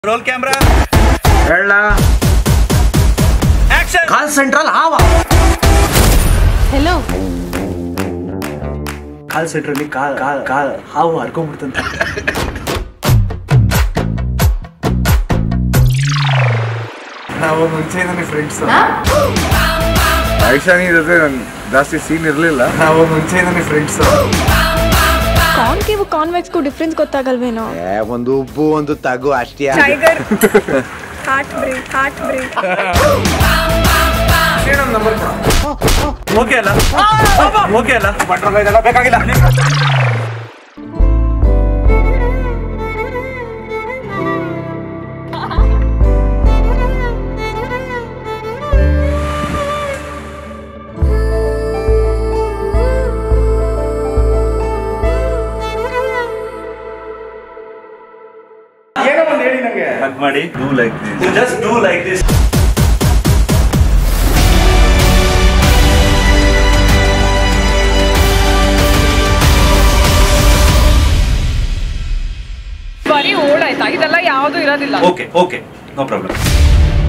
roll camera ಹೇಳ action call central ಹಾವ hello call ಸೆಂಟ್ರಲ್ಲಿ ಕಾಲ್ ಕಾಲ್ ಕಾಲ್ ಹಾವು ಹರ್ಕೊಂಡ್ಬಿಡ್ತಂತ ನಾವು ಮುಂಚೆನೇ ಫ್ರೆಂಡ್ಸ್ ಐಶಾನಿ ಜೊತೆ ನನ್ ಜಾಸ್ತಿ ಸೀನ್ ಇರ್ಲಿಲ್ಲ ನಾವು ಮುಂಚೆನೇ ಫ್ರೆಂಡ್ಸ್ ಕಾನ್ಕೇವ್ ಕಾನ್ವೆಕ್ಸ್ಗೂ ಡಿಫ್ರೆನ್ಸ್ ಗೊತ್ತಾಗಲ್ವೇನೋ ಒಂದು ಉಬ್ಬು ಒಂದು ತಗು ಅಷ್ಟೇ tiger heart break heart break okay ಅಲ್ಲ ಓಕೆ ಅಲ್ಲ ಬೇಕಾಗಿಲ್ಲ ಏನೋ ಒಂದು ಹೇಳಿ ನಂಗೆ ಹಗ್ ಮಾಡಿ do like this just do like this ಬರೀ ಓಡಾಯ್ತಾ ಇದೆಲ್ಲ ಯಾವುದು ಇರೋದಿಲ್ಲ ಓಕೆ ಓಕೆ ನೋ ಪ್ರಾಬ್ಲಮ್